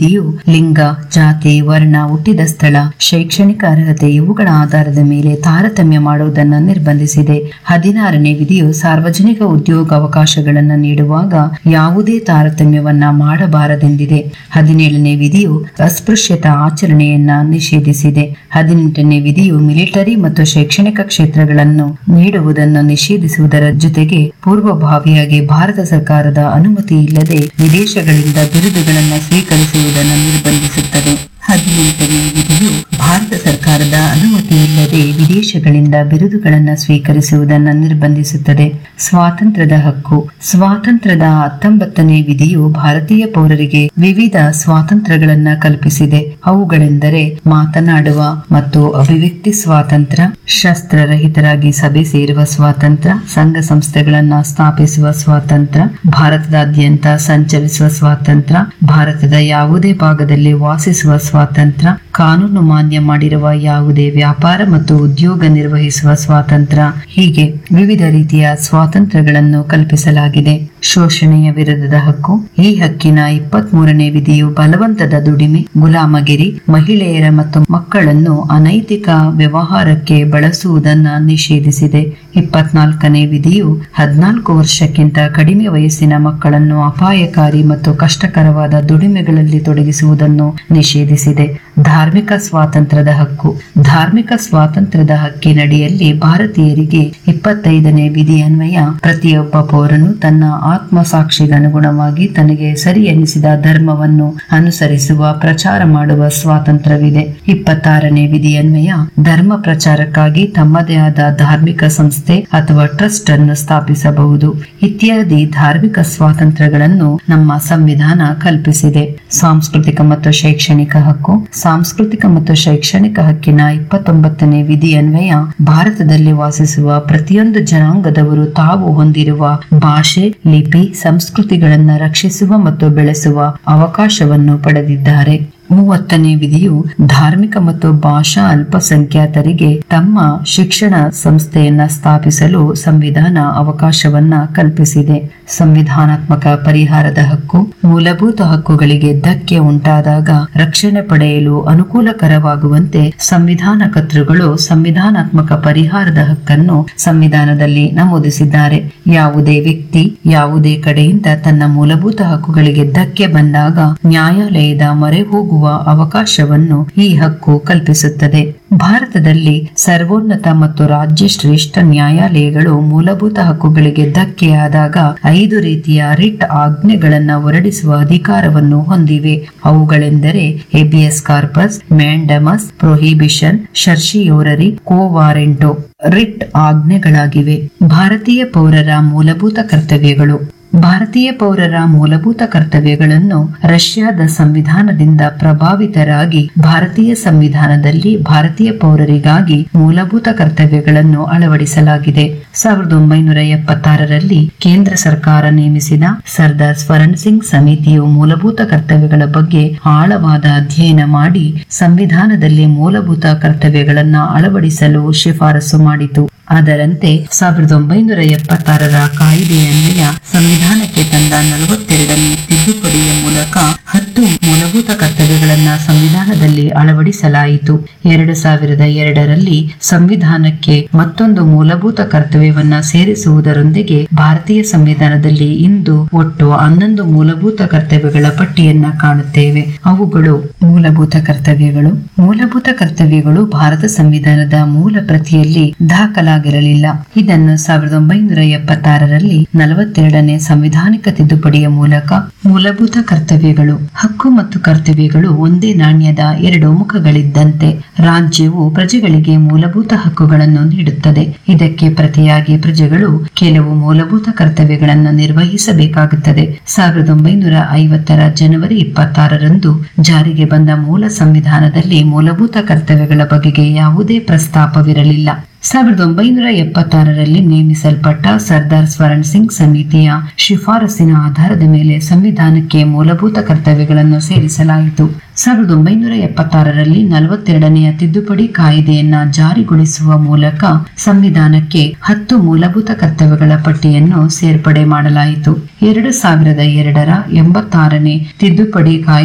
ಇವು ಲಿಂಗ ಜಾತಿ ವರ್ಣ ಹುಟ್ಟಿದ ಸ್ಥಳ ಶೈಕ್ಷಣಿಕ ಅರ್ಹತೆ ಇವುಗಳ ಆಧಾರದ ಮೇಲೆ ತಾರತಮ್ಯ ಮಾಡುವುದನ್ನು ನಿರ್ಬಂಧಿಸಿದೆ ಹದಿನಾರನೇ ವಿಧಿಯು ಸಾರ್ವಜನಿಕ ಉದ್ಯೋಗಾವಕಾಶಗಳನ್ನು ನೀಡುವಾಗ ಯಾವುದೇ ತಾರತಮ್ಯವನ್ನ ಮಾಡಬಾರದೆಂದಿದೆ ಹದಿನೇಳನೇ ವಿಧಿಯು ಅಸ್ಪೃಶ್ಯತಾ ಆಚರಣೆಯನ್ನ ನಿಷೇಧಿಸಿದೆ ಹದಿನೆಂಟನೇ ವಿಧಿಯು ಮಿಲಿಟರಿ ಮತ್ತು ಶೈಕ್ಷಣಿಕ ಕ್ಷೇತ್ರಗಳನ್ನು ನೀಡುವುದನ್ನು ನಿಷೇಧಿಸುವುದರ ಜೊತೆಗೆ ಪೂರ್ವಭಾವಿಯಾಗಿ ಭಾರತ ಸರ್ಕಾರದ ಅನುಮತಿ ಇಲ್ಲದೆ ವಿದೇಶಗಳಿಂದ ಬಿರುದುಗಳನ್ನು ಸ್ವೀಕರಿಸುವುದನ್ನು ನಿರ್ಬಂಧಿಸುತ್ತದೆ ಹದಿನೆಂಟನೇ ವಿಧಿಯು ಭಾರತ ಸರ್ಕಾರದ ಅನುಮತಿ ಇಲ್ಲದೆ ವಿದೇಶಗಳಿಂದ ಬಿರುದುಗಳನ್ನು ಸ್ವೀಕರಿಸುವುದನ್ನು ನಿರ್ಬಂಧಿಸುತ್ತದೆ ಸ್ವಾತಂತ್ರ್ಯದ ಹಕ್ಕು ಸ್ವಾತಂತ್ರ್ಯದ ಹತ್ತೊಂಬತ್ತನೇ ವಿಧಿಯು ಭಾರತೀಯ ಪೌರರಿಗೆ ವಿವಿಧ ಸ್ವಾತಂತ್ರ್ಯಗಳನ್ನ ಕಲ್ಪಿಸಿದೆ ಅವುಗಳೆಂದರೆ ಮಾತನಾಡುವ ಮತ್ತು ಅಭಿವ್ಯಕ್ತಿ ಸ್ವಾತಂತ್ರ್ಯ ಶಸ್ತ್ರರಹಿತರಾಗಿ ಸಭೆ ಸೇರುವ ಸ್ವಾತಂತ್ರ್ಯ ಸಂಘ ಸಂಸ್ಥೆಗಳನ್ನ ಸ್ಥಾಪಿಸುವ ಸ್ವಾತಂತ್ರ್ಯ ಭಾರತದಾದ್ಯಂತ ಸಂಚರಿಸುವ ಸ್ವಾತಂತ್ರ್ಯ ಭಾರತದ ಯಾವುದೇ ಭಾಗದಲ್ಲಿ ವಾಸಿಸುವ ಸ್ವಾತಂತ್ರ್ಯ ಕಾನೂನು ಮಾನ್ಯ ಮಾಡಿರುವ ಯಾವುದೇ ವ್ಯಾಪಾರ ಮತ್ತು ಉದ್ಯೋಗ ನಿರ್ವಹಿಸುವ ಸ್ವಾತಂತ್ರ್ಯ ಹೀಗೆ ವಿವಿಧ ರೀತಿಯ ಸ್ವಾತಂತ್ರ್ಯಗಳನ್ನು ಕಲ್ಪಿಸಲಾಗಿದೆ ಶೋಷಣೆಯ ವಿರುದ್ಧದ ಹಕ್ಕು ಈ ಹಕ್ಕಿನ ಇಪ್ಪತ್ತ್ ಮೂರನೇ ವಿಧಿಯು ಬಲವಂತದ ದುಡಿಮೆ ಗುಲಾಮಗಿರಿ ಮಹಿಳೆಯರ ಮತ್ತು ಮಕ್ಕಳನ್ನು ಅನೈತಿಕ ವ್ಯವಹಾರಕ್ಕೆ ಬಳಸುವುದನ್ನ ನಿಷೇಧಿಸಿದೆ ಇಪ್ಪತ್ನಾಲ್ಕನೇ ವಿಧಿಯು ಹದಿನಾಲ್ಕು ವರ್ಷಕ್ಕಿಂತ ಕಡಿಮೆ ವಯಸ್ಸಿನ ಮಕ್ಕಳನ್ನು ಅಪಾಯಕಾರಿ ಮತ್ತು ಕಷ್ಟಕರವಾದ ದುಡಿಮೆಗಳಲ್ಲಿ ತೊಡಗಿಸುವುದನ್ನು ನಿಷೇಧಿಸಿದೆ ಧಾರ್ಮಿಕ ಸ್ವಾತಂತ್ರ್ಯದ ಹಕ್ಕು ಧಾರ್ಮಿಕ ಸ್ವಾತಂತ್ರ್ಯದ ಹಕ್ಕಿನಡಿಯಲ್ಲಿ ಭಾರತೀಯರಿಗೆ ಇಪ್ಪತ್ತೈದನೇ ವಿಧಿ ಅನ್ವಯ ಪ್ರತಿಯೊಬ್ಬ ಪೌರನು ತನ್ನ ಆತ್ಮಸಾಕ್ಷಿಗನುಗುಣವಾಗಿ ತನಗೆ ಸರಿ ಎನಿಸಿದ ಧರ್ಮವನ್ನು ಅನುಸರಿಸುವ ಪ್ರಚಾರ ಮಾಡುವ ಸ್ವಾತಂತ್ರ್ಯವಿದೆ ಇಪ್ಪತ್ತಾರನೇ ವಿಧಿ ಅನ್ವಯ ಧರ್ಮ ಪ್ರಚಾರಕ್ಕಾಗಿ ತಮ್ಮದೇ ಆದ ಧಾರ್ಮಿಕ ಸಂಸ್ಥೆ ಅಥವಾ ಟ್ರಸ್ಟ್ ಅನ್ನು ಸ್ಥಾಪಿಸಬಹುದು ಇತ್ಯಾದಿ ಧಾರ್ಮಿಕ ಸ್ವಾತಂತ್ರ್ಯಗಳನ್ನು ನಮ್ಮ ಸಂವಿಧಾನ ಕಲ್ಪಿಸಿದೆ ಸಾಂಸ್ಕೃತಿಕ ಮತ್ತು ಶೈಕ್ಷಣಿಕ ಹಕ್ಕು ಸಾಂಸ್ಕೃತಿಕ ಮತ್ತು ಶೈಕ್ಷಣಿಕ ಹಕ್ಕಿನ ಇಪ್ಪತ್ತೊಂಬತ್ತನೇ ವಿಧಿ ಅನ್ವಯ ಭಾರತದಲ್ಲಿ ವಾಸಿಸುವ ಪ್ರತಿಯೊಂದು ಜನಾಂಗದವರು ತಾವು ಹೊಂದಿರುವ ಭಾಷೆ ಲಿಪಿ ಸಂಸ್ಕೃತಿಗಳನ್ನ ರಕ್ಷಿಸುವ ಮತ್ತು ಬೆಳೆಸುವ ಅವಕಾಶವನ್ನು ಪಡೆದಿದ್ದಾರೆ ಮೂವತ್ತನೇ ವಿಧಿಯು ಧಾರ್ಮಿಕ ಮತ್ತು ಭಾಷಾ ಅಲ್ಪಸಂಖ್ಯಾತರಿಗೆ ತಮ್ಮ ಶಿಕ್ಷಣ ಸಂಸ್ಥೆಯನ್ನ ಸ್ಥಾಪಿಸಲು ಸಂವಿಧಾನ ಅವಕಾಶವನ್ನ ಕಲ್ಪಿಸಿದೆ ಸಂವಿಧಾನಾತ್ಮಕ ಪರಿಹಾರದ ಹಕ್ಕು ಮೂಲಭೂತ ಹಕ್ಕುಗಳಿಗೆ ಧಕ್ಕೆ ಉಂಟಾದಾಗ ರಕ್ಷಣೆ ಪಡೆಯಲು ಅನುಕೂಲಕರವಾಗುವಂತೆ ಸಂವಿಧಾನ ಕರ್ತೃಗಳು ಸಂವಿಧಾನಾತ್ಮಕ ಪರಿಹಾರದ ಹಕ್ಕನ್ನು ಸಂವಿಧಾನದಲ್ಲಿ ನಮೂದಿಸಿದ್ದಾರೆ ಯಾವುದೇ ವ್ಯಕ್ತಿ ಯಾವುದೇ ಕಡೆಯಿಂದ ತನ್ನ ಮೂಲಭೂತ ಹಕ್ಕುಗಳಿಗೆ ಧಕ್ಕೆ ಬಂದಾಗ ನ್ಯಾಯಾಲಯದ ಮೊರೆ ಹೋಗುವ ಅವಕಾಶವನ್ನು ಈ ಹಕ್ಕು ಕಲ್ಪಿಸುತ್ತದೆ ಭಾರತದಲ್ಲಿ ಸರ್ವೋನ್ನತ ಮತ್ತು ರಾಜ್ಯ ಶ್ರೇಷ್ಠ ನ್ಯಾಯಾಲಯಗಳು ಮೂಲಭೂತ ಹಕ್ಕುಗಳಿಗೆ ಧಕ್ಕೆಯಾದಾಗ ಐದು ರೀತಿಯ ರಿಟ್ ಆಜ್ಞೆಗಳನ್ನ ಹೊರಡಿಸುವ ಅಧಿಕಾರವನ್ನು ಹೊಂದಿವೆ ಅವುಗಳೆಂದರೆ habeas corpus mandamus prohibition certiorari quo warranto writ ಆಜ್ಞೆಗಳಾಗಿವೆ ಭಾರತೀಯ ಪೌರರ ಮೂಲಭೂತ ಕರ್ತವ್ಯಗಳು ಭಾರತೀಯ ಪೌರರ ಮೂಲಭೂತ ಕರ್ತವ್ಯಗಳನ್ನು ರಷ್ಯಾದ ಸಂವಿಧಾನದಿಂದ ಪ್ರಭಾವಿತರಾಗಿ ಭಾರತೀಯ ಸಂವಿಧಾನದಲ್ಲಿ ಭಾರತೀಯ ಪೌರರಿಗಾಗಿ ಮೂಲಭೂತ ಕರ್ತವ್ಯಗಳನ್ನು ಅಳವಡಿಸಲಾಗಿದೆ ಸಾವಿರದ ಒಂಬೈನೂರ ಎಪ್ಪತ್ತಾರರಲ್ಲಿ ಕೇಂದ್ರ ಸರ್ಕಾರ ನೇಮಿಸಿದ ಸರ್ದಾರ್ ಸ್ವರಣ್ ಸಿಂಗ್ ಸಮಿತಿಯು ಮೂಲಭೂತ ಕರ್ತವ್ಯಗಳ ಬಗ್ಗೆ ಆಳವಾದ ಅಧ್ಯಯನ ಮಾಡಿ ಸಂವಿಧಾನದಲ್ಲಿ ಮೂಲಭೂತ ಕರ್ತವ್ಯಗಳನ್ನ ಅಳವಡಿಸಲು ಶಿಫಾರಸು ಮಾಡಿತು ಅದರಂತೆ ಸಾವಿರದ ಒಂಬೈನೂರ ಎಪ್ಪತ್ತಾರರ ಕಾಯ್ದೆಯನ್ವಯ ಸಂವಿಧಾನಕ್ಕೆ ತಂದ ನಲವತ್ತೆರಡನೇ ತಿದ್ದುಪಡಿಯ ಮೂಲಕ ಹತ್ತು ಮೂಲಭೂತ ಕರ್ತವ್ಯಗಳನ್ನ ಸಂವಿಧಾನದಲ್ಲಿ ಅಳವಡಿಸಲಾಯಿತು ಎರಡು ಸಾವಿರದ ಎರಡರಲ್ಲಿ ಸಂವಿಧಾನಕ್ಕೆ ಮತ್ತೊಂದು ಮೂಲಭೂತ ಕರ್ತವ್ಯವನ್ನ ಸೇರಿಸುವುದರೊಂದಿಗೆ ಭಾರತೀಯ ಸಂವಿಧಾನದಲ್ಲಿ ಇಂದು ಒಟ್ಟು ಹನ್ನೊಂದು ಮೂಲಭೂತ ಕರ್ತವ್ಯಗಳ ಪಟ್ಟಿಯನ್ನ ಕಾಣುತ್ತೇವೆ ಅವುಗಳು ಮೂಲಭೂತ ಕರ್ತವ್ಯಗಳು ಮೂಲಭೂತ ಕರ್ತವ್ಯಗಳು ಭಾರತ ಸಂವಿಧಾನದ ಮೂಲ ಪ್ರತಿಯಲ್ಲಿ ದಾಖಲಾಗಿರಲಿಲ್ಲ ಇದನ್ನು ಸಾವಿರದ ಒಂಬೈನೂರ ಎಪ್ಪತ್ತಾರರಲ್ಲಿ ನಲವತ್ತೆರಡನೇ ಸಂವಿಧಾನಿಕ ತಿದ್ದುಪಡಿಯ ಮೂಲಕ ಮೂಲಭೂತ ಕರ್ತವ್ಯಗಳು ಹಕ್ಕು ಮತ್ತು ಕರ್ತವ್ಯಗಳು ಒಂದೇ ನಾಣ್ಯದ ಎರಡು ಮುಖಗಳಿದ್ದಂತೆ ರಾಜ್ಯವು ಪ್ರಜೆಗಳಿಗೆ ಮೂಲಭೂತ ಹಕ್ಕುಗಳನ್ನು ನೀಡುತ್ತದೆ ಇದಕ್ಕೆ ಪ್ರತಿಯಾಗಿ ಪ್ರಜೆಗಳು ಕೆಲವು ಮೂಲಭೂತ ಕರ್ತವ್ಯಗಳನ್ನು ನಿರ್ವಹಿಸಬೇಕಾಗುತ್ತದೆ ಸಾವಿರದ ಒಂಬೈನೂರ ಐವತ್ತರ ಜನವರಿ ಇಪ್ಪತ್ತಾರರಂದು ಜಾರಿಗೆ ಬಂದ ಮೂಲ ಸಂವಿಧಾನದಲ್ಲಿ ಮೂಲಭೂತ ಕರ್ತವ್ಯಗಳ ಬಗೆಗೆ ಯಾವುದೇ ಪ್ರಸ್ತಾಪವಿರಲಿಲ್ಲ ಸಾವಿರದ ಒಂಬೈನೂರ ಎಪ್ಪತ್ತಾರರಲ್ಲಿ ನೇಮಿಸಲ್ಪಟ್ಟ ಸರ್ದಾರ್ ಸ್ವರಣ್ ಸಿಂಗ್ ಸಮಿತಿಯ ಶಿಫಾರಸಿನ ಆಧಾರದ ಮೇಲೆ ಸಂವಿಧಾನಕ್ಕೆ ಮೂಲಭೂತ ಕರ್ತವ್ಯಗಳನ್ನು ಸೇರಿಸಲಾಯಿತು ಸಾವಿರದ ಒಂಬೈನೂರ ಎಪ್ಪತ್ತಾರರಲ್ಲಿ ನಲವತ್ತೆರಡನೆಯ ತಿದ್ದುಪಡಿ ಕಾಯ್ದೆಯನ್ನ ಜಾರಿಗೊಳಿಸುವ ಮೂಲಕ ಸಂವಿಧಾನಕ್ಕೆ ಹತ್ತು ಮೂಲಭೂತ ಕರ್ತವ್ಯಗಳ ಪಟ್ಟಿಯನ್ನು ಸೇರ್ಪಡೆ ಮಾಡಲಾಯಿತು ಎರಡು ಸಾವಿರದ ಎರಡರ ಎಂಬತ್ತಾರನೇ ತಿದ್ದುಪಡಿ ಕಾಯ್ದೆ